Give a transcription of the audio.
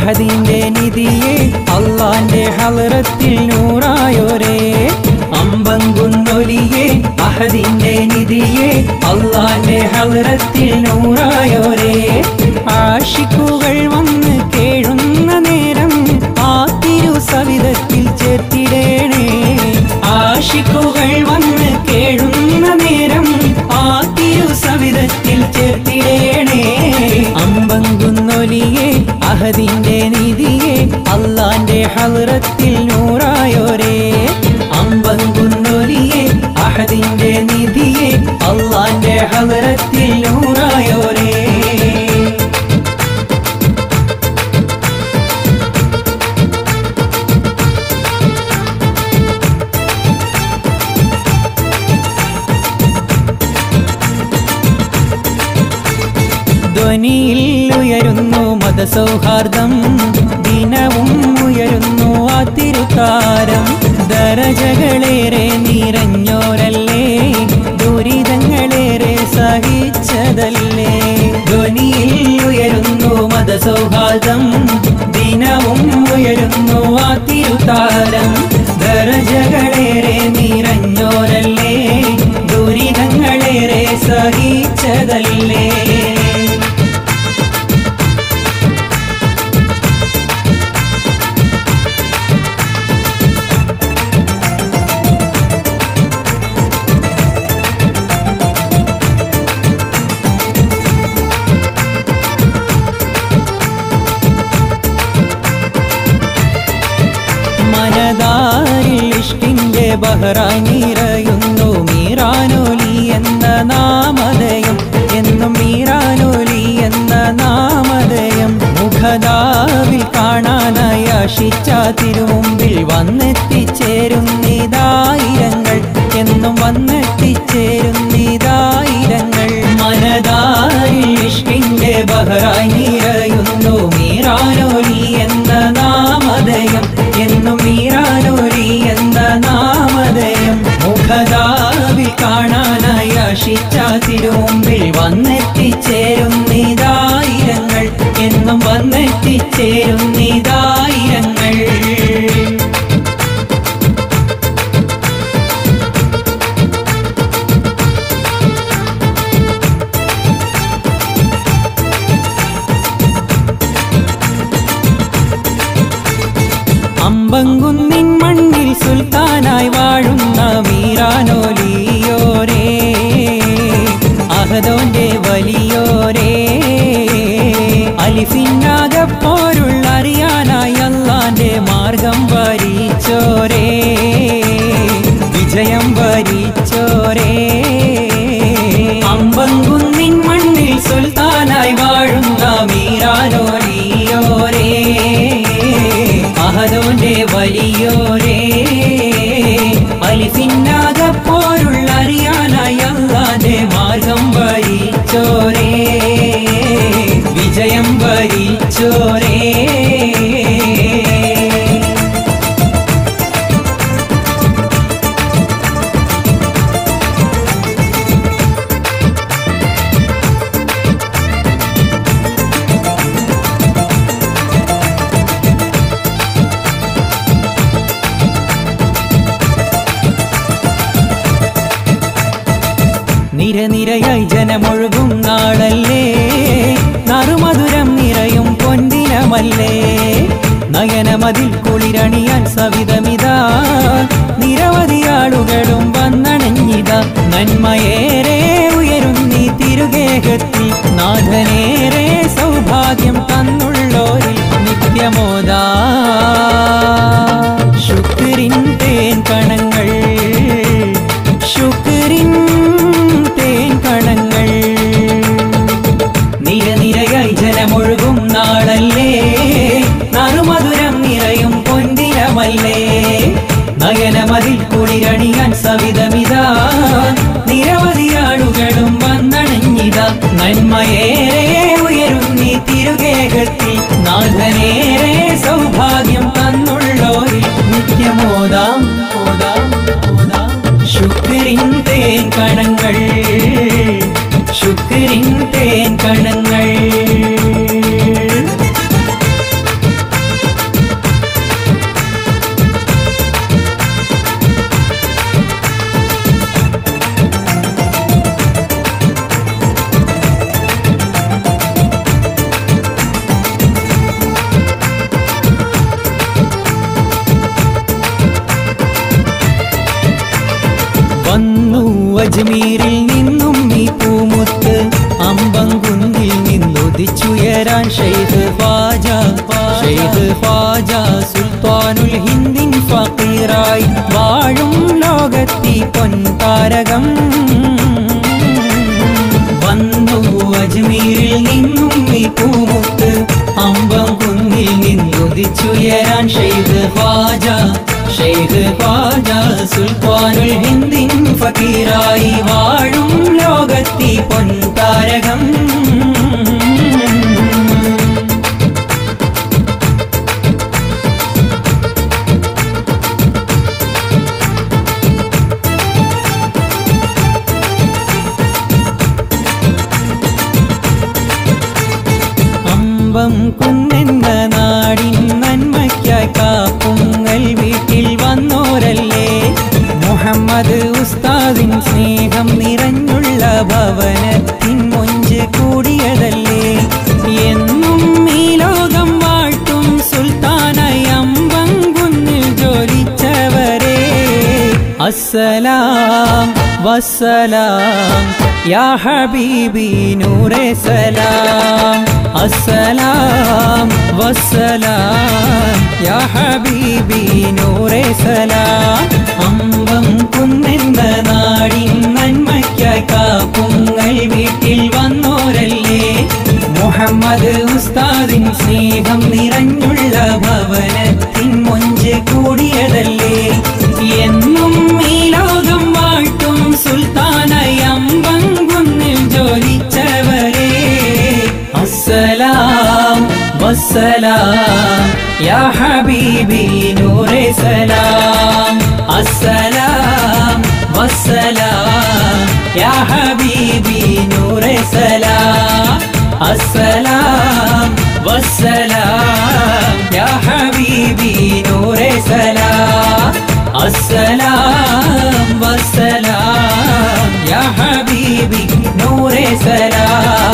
അഹദിന്റെ നിധിയെ അള്ളാന്റെ ഹലറത്തിൽ നൂറായോരേ അമ്പങ്കുന്നൊലിയെ അഹദിന്റെ നിധിയെ അള്ളാന്റെ ഹലറത്തിൽ നൂറായോരേ ആഷിക്കുകൾ വന്ന് കേഴുന്ന നേരം ആ തിരു സവിധത്തിൽ ചേർത്തിടേണേ ആഷിക്കുകൾ വന്ന് കേഴുന്ന നേരം ആ തിരു സവിധത്തിൽ ചേർത്തിടേണേ അമ്പങ്കുന്നൊലിയെ അഹദിന്റെ നിധിയെ അള്ളാന്റെ ഹലറത്തിൽ നൂറായോരേ അമ്പങ്കുന്നൊലിയെ അഹദിന്റെ നിധിയെ അള്ളാന്റെ ഹലറത്തിൽ നൂറായോരേ ധ്വനിയിൽ ഉയരുന്നു മതസൗഹാർദ്ദം ദിനവും ഉയരുന്നു ആ തിരുത്താരം ദരജകളേറെ നിറഞ്ഞോരല്ലേ ദുരിതങ്ങളേറെ സഹിച്ചതല്ലേ ധ്വനിയിൽ ഉയരുന്നു മതസൗഹാർദ്ദം ദിനവും ഉയരുന്നു ആ തിരുത്താരം ദരജകളേറെ നിറഞ്ഞോരല്ലേ ദുരിതങ്ങളേറെ സഹിച്ചതല്ലേ മനതാരിൽ ഇഷ്കിന്റെ ബഹറായി നിറയുന്നു മീറാനോലി എന്ന നാമധയം എന്നും മീറാനോലി എന്ന നാമധയം മുഖദാവിൽ കാണാനായി ആശിച്ച തിരുമുമ്പിൽ വന്നെത്തിച്ചേരുന്നിതായിരങ്ങൾ എന്നും വന്നെത്തിച്ചേരുന്നിതായിരങ്ങൾ മനതാരിൽ ഇഷ്കിന്റെ ബഹറായി നിറയുന്നു മീറാനോലി എന്ന നാമധയം എന്നും മീറാനോലി എന്ന നാമധയം മുഖദാവിൽ കാണാനായി ആശിച്ച തിരുമുമ്പിൽ വന്നെത്തിച്ചേരുന്നിതായിരങ്ങൾ എന്നും വന്നെത്തിച്ചേരുന്നിതായിരങ്ങൾ അമ്പങ്കുന്നിൻ മണ്ണിൽ സുൽത്താനായി വാഴുന്ന മീറാനോലിയോരേ അഹദോന്റെ വലിയോരേ അലിഫിന്നാകപ്പോരുള്ള അറിയാനായി അല്ലാന്റെ മാർഗം വരിച്ചോരേ വിജയം വരിച്ചോരേ അമ്പങ്കുന്നിൻ മണ്ണിൽ സുൽത്താനായി വാഴുന്ന മീറാനോലിയോരേ അഹദോന്റെ വലിയോരേ അലിഫിന്നാകപ്പോരുള്ള അറിയാനായി അല്ലാതെ മാർഗം വരിച്ചോരേ വിജയം വരിച്ചോരേ നിരനിരയായി ജനമൊഴുകും നാളല്ലേ നറുമധുരം നിറയും പൊന്നിനമല്ലേ നയനമതിൽ കുളിരണിയാൻ സവിതമിതാ നിരവധി ആളുകളും വന്നണഞ്ഞിത നന്മയേറെ ഉയരുന്നീ തിരുഗേഹത്തിൽ നാഥനേറെ സൗഭാഗ്യം തന്നുള്ളോരിൽ നിത്യമോദാ ശുക്രിൻ തേൻ കണങ്ങൾ ശുക്രിൻ തേൻ കണങ്ങൾ നിരനിരയായി ജനമൊഴുകും നാളല്ലേ നറുമധുരം നിറയും പൊന്തിരമല്ലേ നയനമതിൽ കുളിരണിയാൻ സവിതമിതാ നിരവധി ആളുകളും വന്നണഞ്ഞിത നന്മയേറെ ഉയരുന്നീ തിരുകേകത്തിൽ നാഥനേറെ സൗഭാഗ്യം തന്നുള്ളോരിൽ നിത്യമോദാം ഓതാം ഓതാം ശുക്രിൻ തേൻ കണങ്ങൾ ശുക്രിൻ തേൻ കണങ്ങൾ അജ്മീരിൽ നിന്നും നീ പൂമുത്ത് അമ്പങ്കുന്നിൽ നിന്നുദിച്ചുയരാൻ ഷെയ്ഖ് ഖ്വാജ ഷെയ്ഖ് ഖ്വാജ സുൽത്താനുൽ ഹിന്ദിൻ ഫക്കീറായി വാഴും ലോകത്തി പൊൻതാരകം വന്നു അജ്മീരിൽ നിന്നും നീ പൂമുത്ത് അമ്പം കുന്നിൽ നിന്നുദിച്ചുയരാൻ ഷെയ്ഖ് ഖ്വാജ ഷെയ്ഖ് ഖ്വാജ സുൽത്താനുൽ ഹിന്ദിൻ ഫക്കീറായി വാഴും ലോകത്തി പൊൻതാരകം അമ്പം കുന്നെന്ന നാടിൻ നന്മയ്ക്കായി കാപ്പുങ്ങൽ വീട്ടിൽ വന്നോരല്ലേ മുഹമ്മദ് ഉസ്താദിൻ സ്നേഹം നിറഞ്ഞുള്ള ഭവനത്തിൻ മൊഞ്ച് കൂടിയതല്ലേ എന്നും ഈ ലോകം വാഴ്ത്തും സുൽത്താനായി അമ്പം കുന്നിൽ ജോലിച്ചവരെ അസ്സലാം വസ്സലാം യാ ഹബീബി നൂറെ സലാം അസ്സലാം വസ്സലാം യാ ഹബീബി നൂറെ സലാം അമ്പം കുന്നെന്ന നാടിൻ നന്മയ്ക്കായി കാപ്പുങ്ങൾ വീട്ടിൽ വന്നോരല്ലേ മുഹമ്മദ് ഉസ്താദിൻ സ്നേഹം നിറഞ്ഞുള്ള ഭവനത്തിൻ മൊഞ്ച് കൂടിയതല്ലേ എന്നും ഈ ലോകം വാഴ്ത്തും സുൽത്താനായി അമ്പങ്കുന്നിൽ ജോലിച്ചവരെ അസ്സലാം വസ്സലാം യാ ഹബീബി നൂറെ സലാം അസ്സലാം വസ്സലാം യാ ഹബീബി നൂറെ സലാം അസ്സലാം വസ്സലാം യാ ഹബീബി നൂറെ സലാം അസ്സലാം വസ്സലാം യാ ഹബീബി നൂറെ സലാം